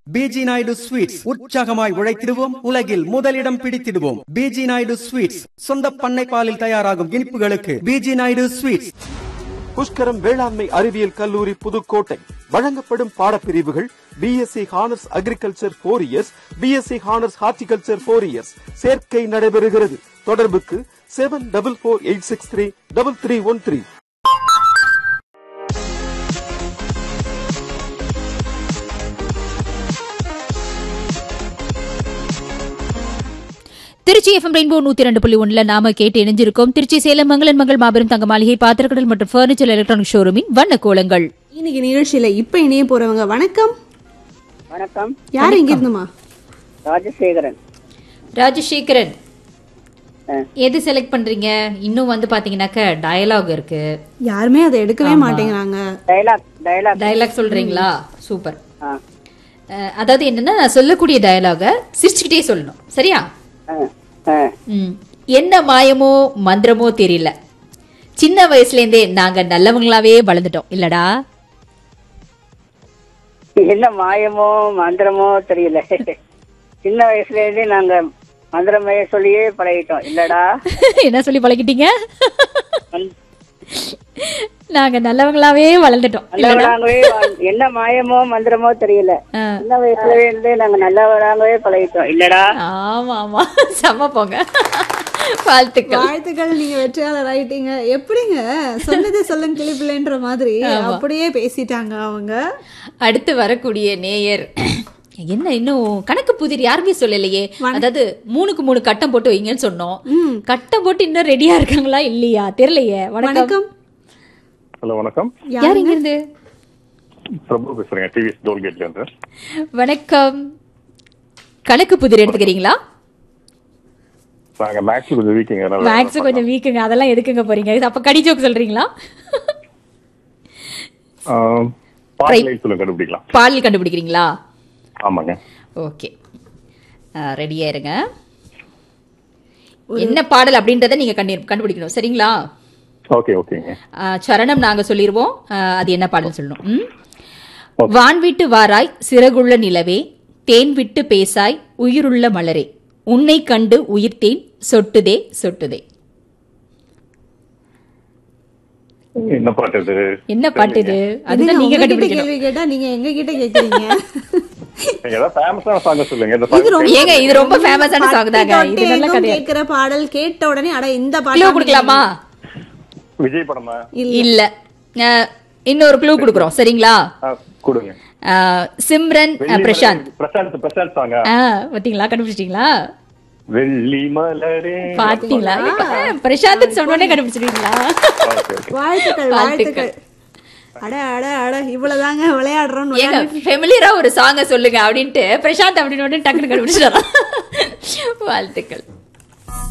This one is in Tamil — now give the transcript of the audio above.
பிஜி நாயுடு ஸ்வீட்ஸ் உற்சாகமாய் உழைத்திடுவோம் உலகில் முதலிடம் பிடித்திடுவோம் பிஜி நாயுடு ஸ்வீட்ஸ் சொந்த பண்ணை பாலில் தயாராகும் இனிப்புகளுக்கு பிஜி நாயுடு ஸ்வீட்ஸ் புஷ்கரம் வேளாண்மை அறிவியல் கல்லூரி புதுக்கோட்டை வழங்கப்படும் பாடப்பிரிவுகள் BSc honours agriculture four years BSc honours horticulture four years சேர்க்கை நடைபெறுகிறது தொடர்புக்கு seven double four eight six three double three one three Trichy FM rainbow நூத்தி ரெண்டு புள்ளி ஒண்ணுல நாம கேட்டு இணைஞ்சிருக்கோம் திருச்சி சேலம் மங்களன் மங்கள் மாபெரும் தங்க மாளிகை பாத்திரக்கடல் மற்றும் பர்னிச்சர் எலக்ட்ரானிக் ஷோரூமின் வண்ண கோலங்கள் இன்னைக்கு நிகழ்ச்சியில இப்ப இணைய போறவங்க வணக்கம் வணக்கம் யார் எங்க இருந்துமா ராஜசேகரன் ராஜசேகரன் ஆ. எது செலக்ட் பண்றீங்க இன்னும் வந்து பாத்தீங்கன்னாக்க டயலாக் இருக்கு யாருமே அதை எடுக்கவே மாட்டேங்கிறாங்க டைலாக் டைலாக் டயலாக் சொல்றீங்களா சூப்பர் ஆ அஹ், அதாவது என்னன்னா நான் சொல்லக்கூடிய டயலாக சிரிச்சுக்கிட்டே சொல்லணும் சரியா ஆ ஆ ம். என்ன மாயமோ மந்திரமோ தெரியல சின்ன வயசுல இருந்தே நாங்க நல்லவங்களாவே வளர்ந்துட்டோம் இல்லடா என்ன மாயமோ மந்திரமோ தெரியல சின்ன வயசுல இருந்தே நாங்க மந்திரமைய சொல்லியே பழகிட்டோம் இல்லடா என்ன சொல்லி பழகிட்டீங்க மந்- நாங்க நல்லவங்களாவே வளர்ந்துட்டோம் இல்லடா நல்லவராகவே வாழ்- என்ன மாயமோ மந்திரமோ தெரியல ஆ. சின்ன வயசுல இருந்தே நாங்க நல்லவராகவே பழகிட்டோம் இல்லடா ஆமா ஆமா செம்ம போங்க வாழ்த்துக்கள் வாழ்த்துக்கள் நீங்க வெற்றியாளர் ஆயிட்டீங்க எப்படிங்க சொன்னதே சொல்லுங்க கிளிப்பிள்ளைன்ற மாதிரி அப்படியே பேசிட்டாங்க அவங்க அடுத்து வரக்கூடிய நேயர் என்ன இன்னும் கணக்கு புதிர் யாருமே சொல்லலையே அதாவது மூணுக்கு மூணு கட்டம் போட்டு வைங்கன்னு சொன்னோம் கட்டம் போட்டு இன்னும் ரெடியா இருக்காங்களா இல்லையா தெரியலையே வணக்கம் வணக்கம் ஹலோ வணக்கம் யார் இங்க இருந்து பிரபு பேசுறேங்க டிவிஎஸ் டோல்கேட்ல இருந்து வணக்கம் கணக்கு புதிர் எடுத்துக்கிறீங்களா நாங்க மேக்ஸ் கொஞ்சம் வீக்கிங்க மேக்ஸ் கொஞ்சம் வீக்குங்க அதெல்லாம் எதுக்குங்க போறீங்க இது அப்ப கடி ஜோக் சொல்றீங்களா பாடலை சொல்ல கண்டுபிடிக்கலாம் பாடல் கண்டுபிடிக்கிறீங்களா ஆமாங்க ஓகே ரெடியா இருங்க என்ன பாடல் அப்படின்றத நீங்க கண்டு கண்டுபிடிக்கணும் சரிங்களா ஓகே ஓகேங்க ஆ, சரணம் நாங்க சொல்லிடுவோம் ஆ, அது என்ன பாடல் சொல்லணும் ம்? வான் விட்டு வாராய் சிறகுள்ள நிலவே தேன் விட்டு பேசாய் உயிருள்ள மலரே உன்னை கண்டு உயிர்த்தேன் சொட்டுதே சொட்டுதே என்ன பாட்டு இது என்ன பாட்டு இது இதுங்க அதுதான் நீங்க உங்ககிட்ட கண்டுபிடிக்கணும் கேள்வி கேட்டா நீங்க எங்க கிட்ட கேக்குறீங்க நீங்க ஏதாவது ஃபேமஸான சாங்க சொல்லுங்க இந்த இது ரொம்ப ஏங்க இது ரொம்ப ஃபேமஸான சாங் தாங்க பட்டி இது நல்ல தொட்டி கதை எங்கும் கேக்குற பாடல் கேட்ட உடனே அட இந்த க்ளூ பாட்டு கொடுக்கலாமா விஜய் படமா இல்ல ஆ, இன்னொரு க்ளூ கொடுக்குறோம் சரிங்களா ஆ, கொடுங்க ஆ, சிம்ரன் ஆ, வெள்ளி பிரசாந்த் மலரே- பிரசாந்த் பிரசாந்த் சாங்க ஆ பாத்தீங்களா கண்டுபிடிச்சிட்டீங்களா வெள்ளி மலரே பாத்தீங்களா பிரசாந்த் சொன்னோடனே கண்டுபிடிச்சிருக்கீங்களா ஓகே ஓகே வாழ்த்துக்கள் வாழ்த்துக்கள். வாழ்த்துக்கள் அட அட அட இவ்வளவுதாங்க விளையாடுறோம் ஏங்க ஃபெமிலியரா ஒரு சாங்க சொல்லுங்க அப்படின்ட்டு பிரசாந்த் அப்படின்னு உடனே டக்குனு கண்டுபிடிச்சிடலாம் வாழ்த்துக்கள்